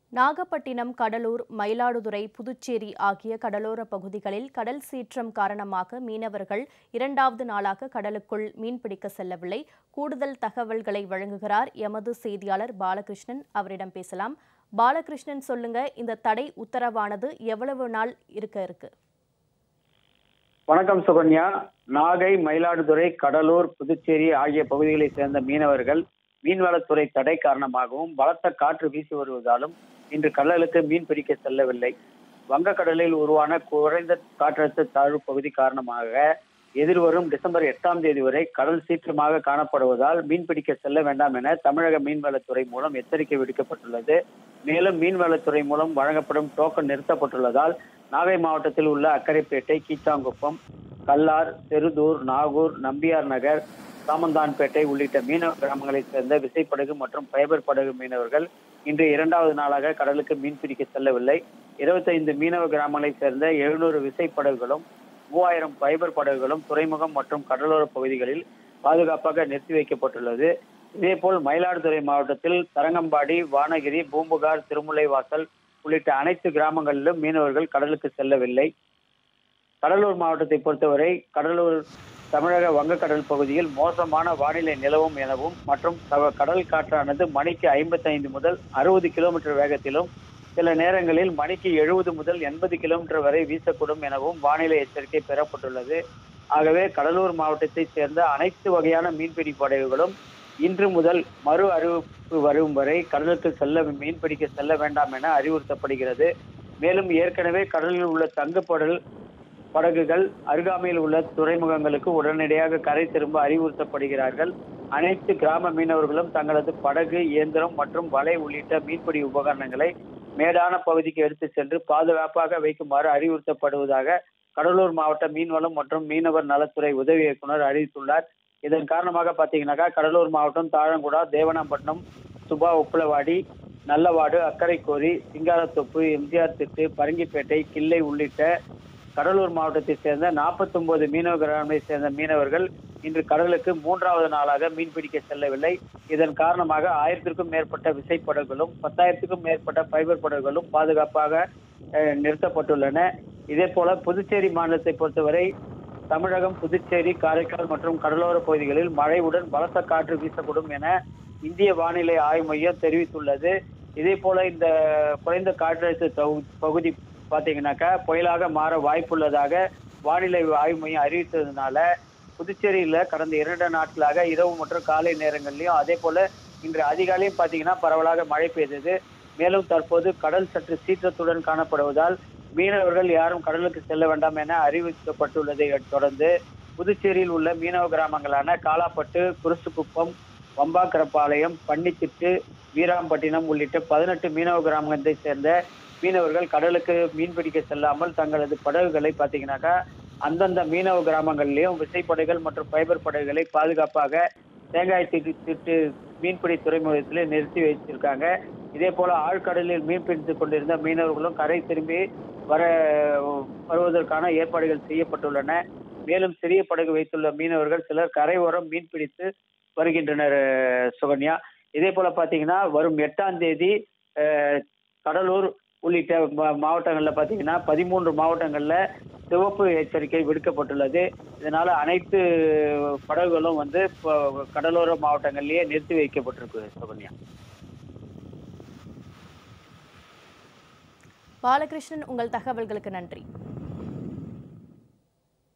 நாகப்பட்டினம் கடலூர் மயிலாடுதுறை புதுச்சேரி ஆகிய கடலோர பகுதிகளில் கடல் சீற்றம் காரணமாக மீனவர்கள் இரண்டாவது நாளாக கடலுக்குள் மீன்பிடிக்க செல்லவில்லை கூடுதல் தகவல்களை வழங்குகிறார் எமது செய்தியாளர் பாலகிருஷ்ணன் அவரிடம் பேசலாம் பாலகிருஷ்ணன் சொல்லுங்க இந்த தடை உத்தரவானது எவ்வளவு நாள் இருக்க இருக்கு வணக்கம் சுகன்யா நாகை மயிலாடுதுறை கடலூர் புதுச்சேரி ஆகிய பகுதிகளைச் சேர்ந்த மீனவர்கள் மீன்வளத்துறை தடை காரணமாகவும் பலத்த காற்று வீசி வருவதாலும் இன்று கடலுக்கு மீன் பிடிக்க செல்லவில்லை வங்கக்கடலில் உருவான குறைந்த காற்றழுத்த தாழ்வு பகுதி காரணமாக எதிர்வரும் டிசம்பர் எட்டாம் தேதி வரை கடல் சீற்றமாக காணப்படுவதால் மீன் பிடிக்க செல்ல வேண்டாம் என தமிழக மீன்வளத்துறை மூலம் எச்சரிக்கை விடுக்கப்பட்டுள்ளது மேலும் மீன்வளத்துறை மூலம் வழங்கப்படும் டோக்கன் நிறுத்தப்பட்டுள்ளதால் நாகை மாவட்டத்தில் உள்ள அக்கரைப்பேட்டை கீச்சாங்குப்பம் கல்லார் செருதூர் நாகூர் நம்பியார் நகர் சாமந்தான்பேட்டை உள்ளிட்ட மீனவ கிராமங்களைச் சேர்ந்த விசைப்படகு மற்றும் ஃபைபர் படகு மீனவர்கள் இன்று இரண்டாவது நாளாக கடலுக்கு மீன்பிடிக்க செல்லவில்லை இருபத்தைந்து மீனவ கிராமங்களைச் சேர்ந்த எழுநூறு விசைப்படகுகளும் மூவாயிரம் ஃபைபர் படகுகளும் துறைமுகம் மற்றும் கடலோர பகுதிகளில் பாதுகாப்பாக நிறுத்தி வைக்கப்பட்டுள்ளது இதேபோல் மயிலாடுதுறை மாவட்டத்தில் தரங்கம்பாடி வானகிரி பூம்புகார் திருமுல்லைவாசல் உள்ளிட்ட அனைத்து கிராமங்களிலும் மீனவர்கள் கடலுக்கு செல்லவில்லை கடலூர் மாவட்டத்தை பொறுத்தவரை கடலூர் தமிழக வங்கக்கடல் பகுதியில் மோசமான வானிலை நிலவும் எனவும் மற்றும் க- கடல் காற்றானது மணிக்கு ஐம்பத்தைந்து முதல் அறுபது கிலோமீட்டர் வேகத்திலும் சில நேரங்களில் மணிக்கு எழுபது முதல் எண்பது கிலோமீட்டர் வரை வீசக்கூடும் எனவும் வானிலை எச்சரிக்கை பெறப்பட்டுள்ளது ஆகவே கடலூர் மாவட்டத்தைச் சேர்ந்த அனைத்து வகையான மீன்பிடி படகுகளும் இன்று முதல் மறு அறிவிப்பு வரும் வரை கடலுக்கு செல்ல மீன்பிடிக்க செல்ல வேண்டாம் என அறிவுறுத்தப்படுகிறது மேலும் ஏற்கனவே கடலில் உள்ள தங்குப்படல் படகுகள் அருகாமையில் உள்ள துறைமுகங்களுக்கு உடனடியாக கரை திரும்ப அறிவுறுத்தப்படுகிறார்கள் அனைத்து கிராம மீனவர்களும் தங்களது படகு இயந்திரம் மற்றும் வலை உள்ளிட்ட மீன்பிடி உபகரணங்களை மேடான பகுதிக்கு எடுத்து சென்று பாதுகாப்பாக வைக்குமாறு அறிவுறுத்தப்படுவதாக கடலூர் மாவட்ட மீன்வளம் மற்றும் மீனவர் நலத்துறை உதவி இயக்குனர் அறிவித்துள்ளார் இதன் காரணமாக பாத்தீங்கன்னாக்கா கடலூர் மாவட்டம் தாழங்குடா தேவனாம்பட்டினம் சுபா உப்பளவாடி நல்லவாடு அக்கரைக்கோரி சிங்காரத்தோப்பு எம்ஜிஆர் திட்டு பரங்கிப்பேட்டை கிள்ளை உள்ளிட்ட கடலூர் மாவட்டத்தை சேர்ந்த 49 மீனவ கிராமத்தை சேர்ந்த மீனவர்கள் இன்று கடலுக்கு மூன்றாவது நாளாக மீன்பிடிக்க செல்லவில்லை இதன் காரணமாக ஆயிரத்திற்கும் மேற்பட்ட விசைப்படகுகளும் பத்தாயிரத்துக்கும் மேற்பட்ட ஃபைபர் படகுகளும் பாதுகாப்பாக அஹ், நிறுத்தப்பட்டுள்ளன இதே போல புதுச்சேரி மாநிலத்தை பொறுத்தவரை தமிழகம் புதுச்சேரி காரைக்கால் மற்றும் கடலோர பகுதிகளில் மழையுடன் பலத்த காற்று வீசக்கூடும் என இந்திய வானிலை ஆய்வு மையம் தெரிவித்துள்ளது இதே போல இந்த குறைந்த காற்றழுத்த தொகு- பகுதி பாத்தீங்கன்னாக்கா புயலாக மாற வாய்ப்புள்ளதாக வானிலை ஆய்வு மையம் அறிவித்ததுனால புதுச்சேரியில கடந்த இரண்டு நாட்களாக இரவு மற்றும் காலை நேரங்கள்லயும் அதே போல இன்று அதிகாலையும் பாத்தீங்கன்னா பரவலாக மழை பெய்தது மேலும் தற்போது கடல் சற்று சீற்றத்துடன் காணப்படுவதால் மீனவர்கள் யாரும் கடலுக்கு செல்ல வேண்டாம் என அறிவிக்கப்பட்டுள்ளதை தொடர்ந்து புதுச்சேரியில் உள்ள மீனவ கிராமங்களான காலாப்பட்டு குருசுக்குப்பம் வம்பாக்கரப்பாளையம் பன்னித்திட்டு வீராம்பட்டினம் உள்ளிட்ட பதினெட்டு மீனவ கிராமத்தை சேர்ந்த மீனவர்கள் கடலுக்கு மீன்பிடிக்க செல்லாமல் தங்களது படகுகளை பார்த்தீங்கன்னாக்கா அந்தந்த மீனவ கிராமங்கள்லயும் விசைப்படகுகள் மற்றும் ஃபைபர் படகுகளை பாதுகாப்பாக தேங்காய் திட்டு திட்டு மீன்பிடி துறைமுகத்தில் நிறுத்தி வைத்திருக்காங்க இதே போல ஆழ்கடலில் மீன் பிடித்துக் கொண்டிருந்த மீனவர்களும் கரை திரும்பி வர வருவதற்கான ஏற்பாடுகள் செய்யப்பட்டுள்ளன மேலும் சிறிய படகு வைத்துள்ள மீனவர்கள் சிலர் கரையோரம் மீன் பிடித்து வருகின்றனர் அஹ், சுகன்யா இதே போல பாத்தீங்கன்னா வரும் எட்டாம் தேதி அஹ், கடலூர் உள்ளிட்ட மா- மாவட்டங்கள்ல பாத்தீங்கன்னா பதிமூன்று மாவட்டங்கள்ல சிவப்பு எச்சரிக்கை விடுக்கப்பட்டுள்ளது இதனால அனைத்து படகுகளும் வந்து இப்போ கடலோர மாவட்டங்கள்லயே நிறுத்தி வைக்கப்பட்டிருக்கு சுகன்யா பாலகிருஷ்ணன் உங்கள் தகவல்களுக்கு நன்றி